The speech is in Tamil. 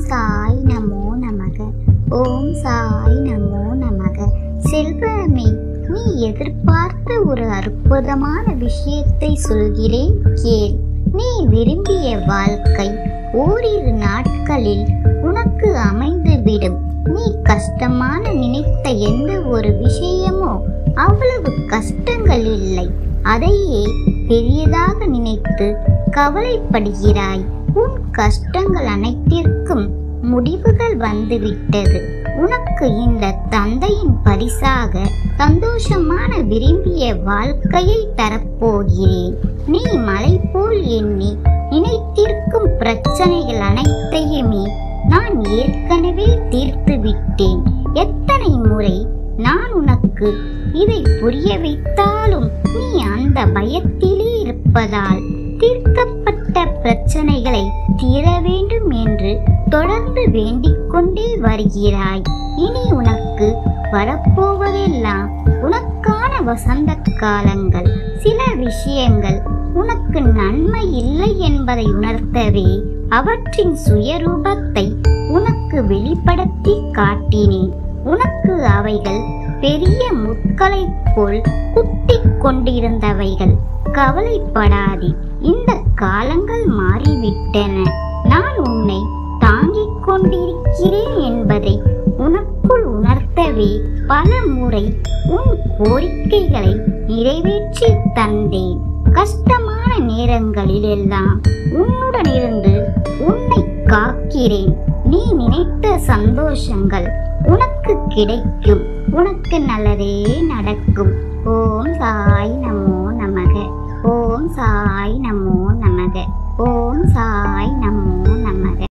சாய் நமோ நமக ஓம் சாய் நமோ நமக செல்வமே நீ எதிர்பார்த்த ஒரு அற்புதமான விஷயத்தை சொல்கிறேன் கேள் நீ விரும்பிய வாழ்க்கை ஓரிரு நாட்களில் உனக்கு அமைந்துவிடும் நீ கஷ்டமான நினைத்த எந்த ஒரு விஷயமோ அவ்வளவு கஷ்டங்கள் இல்லை அதையே பெரியதாக நினைத்து கவலைப்படுகிறாய் உன் கஷ்டங்கள் அனைத்திற்கும் முடிவுகள் வந்துவிட்டது உனக்கு இந்த தந்தையின் பரிசாக சந்தோஷமான விரும்பிய வாழ்க்கையை தரப்போகிறேன் நீ மலை போல் எண்ணி நினைத்திருக்கும் பிரச்சனைகள் அனைத்தையுமே நான் ஏற்கனவே தீர்த்து விட்டேன் எத்தனை முறை நான் உனக்கு இதை புரிய வைத்தாலும் நீ அந்த பயத்திலே இருப்பதால் தீர்க்கப்பட்ட பிரச்சனைகளை தீர வேண்டும் என்று தொடர்ந்து வேண்டிக் கொண்டே வருகிறாய் இனி உனக்கு வரப்போவதெல்லாம் உனக்கான வசந்த காலங்கள் சில விஷயங்கள் உனக்கு நன்மை இல்லை என்பதை உணர்த்தவே அவற்றின் சுயரூபத்தை உனக்கு வெளிப்படுத்தி காட்டினேன் உனக்கு அவைகள் பெரிய முட்களைப் போல் குத்திக் கொண்டிருந்தவைகள் கவலைப்படாதே இந்த காலங்கள் மாறிவிட்டன நான் உன்னை தாங்கிக் கொண்டிருக்கிறேன் என்பதை உனக்குள் உணர்த்தவே பல முறை உன் கோரிக்கைகளை நிறைவேற்றி தந்தேன் கஷ்டமான நேரங்களில் எல்லாம் உன்னுடன் இருந்து உன்னை காக்கிறேன் நீ நினைத்த சந்தோஷங்கள் உனக்கு கிடைக்கும் உனக்கு நல்லதே நடக்கும் ஓம் சாய் நமோ நமக ஓம் சாய் நமோ நமக ஓம் சாய் நமோ நமக